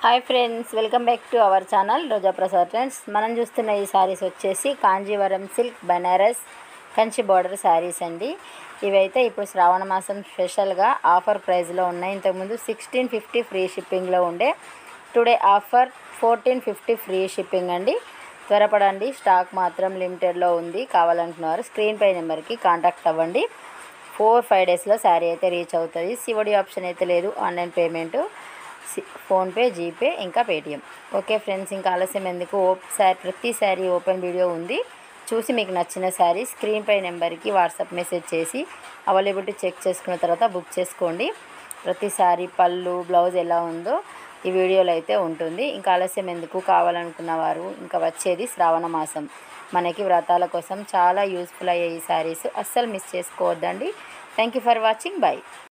hi friends welcome back to our channel Roja Prasad friends మనం చూస్తున్న ఈ శారీస్ వచ్చేసి కాంజీవరం సిల్క్ బనారస్ కంచి బార్డర్ శారీస్ అండి ఇవైతే ఇప్పుడు శ్రావణ మాసం స్పెషల్గా ఆఫర్ ప్రైస్లో ఉన్నాయి ఇంతకుముందు సిక్స్టీన్ ఫిఫ్టీ ఫ్రీ షిప్పింగ్లో ఉండే today offer fourteen fifty free shipping అండి త్వరపడండి స్టాక్ మాత్రం లిమిటెడ్లో ఉంది కావాలంటున్నారు స్క్రీన్ పై నెంబర్కి కాంటాక్ట్ అవ్వండి ఫోర్ ఫైవ్ డేస్లో శారీ అయితే రీచ్ అవుతుంది సివడి ఆప్షన్ అయితే లేదు ఆన్లైన్ పేమెంట్ సి- ఫోన్పే జీపే ఇంకా పేటిఎం ఓకే ఫ్రెండ్స్ ఇంకా ఆలస్యం ఎందుకు ఓప్ శారీ ప్రతి శారీ ఓపెన్ వీడియో ఉంది చూసి మీకు నచ్చిన శారీ స్క్రీన్ పై నెంబర్కి వాట్సాప్ మెసేజ్ చేసి అవైలబిలిటీ చెక్ చేసుకున్న తర్వాత బుక్ చేసుకోండి ప్రతి శారీ పళ్ళు బ్లౌజ్ ఎలా ఉందో ఈ వీడియోలో అయితే ఉంటుంది ఇంకా ఆలస్యం ఎందుకు కావాలనుకున్న వారు ఇంకా వచ్చేది శ్రావణ మాసం మనకి వ్రతాల కోసం చాలా యూస్ఫుల్ అయ్యే ఈ శారీస్ అస్సలు మిస్ చేసుకోవద్దండి thank you for watching bye